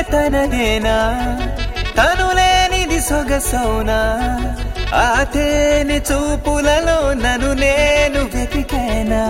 తనదేనా తను లేనిది సొగసౌనా ఆ తేనె చూపులలో నన్ను నేను వెతికానా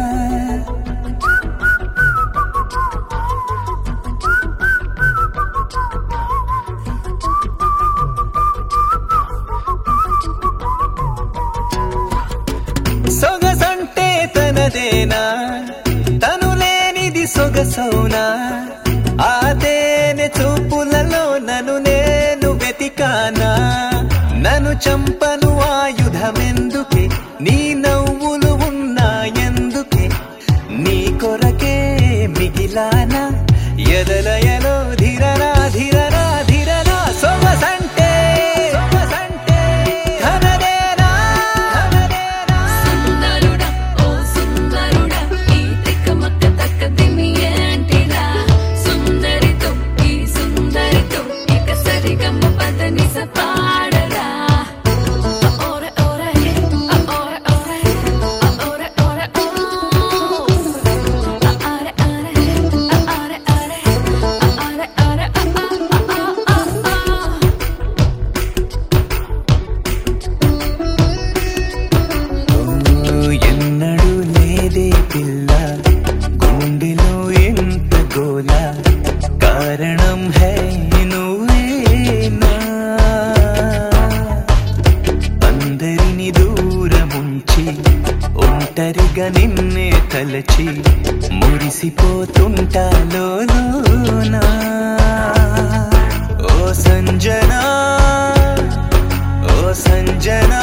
సొగసంటే తనదేనా తను లేనిది సొగసౌనా ఆ తేనె చూపులలో నన్ను నేను వెతికానా నన్ను చంపను ఆయుధమెందుకే నీ నవ్వులు ఉన్నాయందుకే నీ కొరకే మిగిలానా ఎదలయలో ధిరరా ధిరరా ధిరరా సొగసంటే సొగసంటే ధనదేనా ధనదేనా సుందరుడా ఓ సుందరుడా ఈ తిక్కమక్క తక్కదిమి ఏంటిరా సుందరితో ఈ సుందరితో ఇక సరిగమ్మ పదని సపాడరా ఓరే ఓరే ఓరే ఓరే ఓరే ఓరే ఆరే ఆరే ఆరే ఆరే ఆరే ఆరే ఎన్నడూ లేదే పిల్ల గుండెలో ఎంత గోల కారణం హై నువ్వేనా అందరిని దూరముంచి ఒంటరిగా నిన్నే తలచి మురిసిపోతుంటాలోనా ఓ సంజనా ఓ సంజనా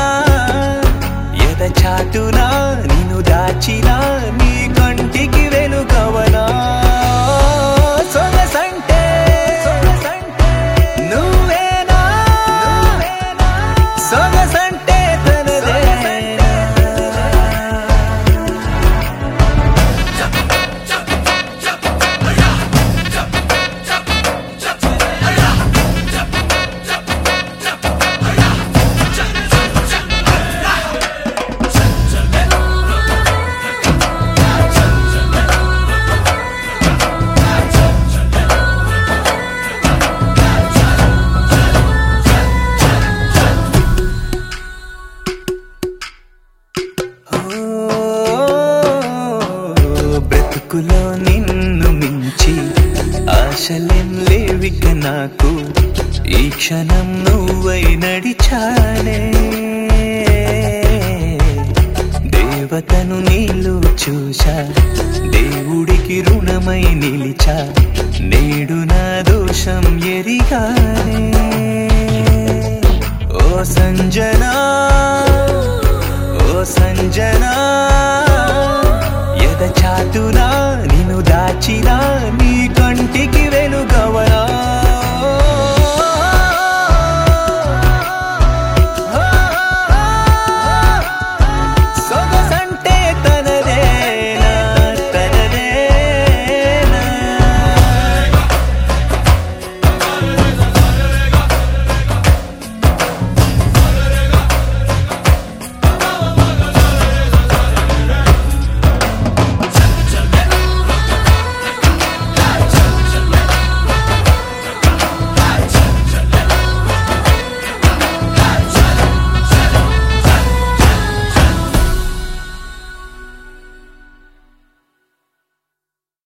ఎద చాటునా నిన్ను దాచినా నీ కంటికి వెలుగవనా సొగసంటే నువ్వేనా సొగసంటే తనదేనా ఓ, బ్రతుకులో నిన్ను మించి ఆశలేం లేవిక నాకు ఈ క్షణం నువ్వై నడిచానే దేవతను నీళ్ళు చూశా దేవుడికి రుణమై నిలిచా నేడు నా దోషం ఎరిగానే ఓ సంజనా ఓ సంజనా ఎద చాటునా నిన్ను దాచినా నీ కంటికి వెలుగవనా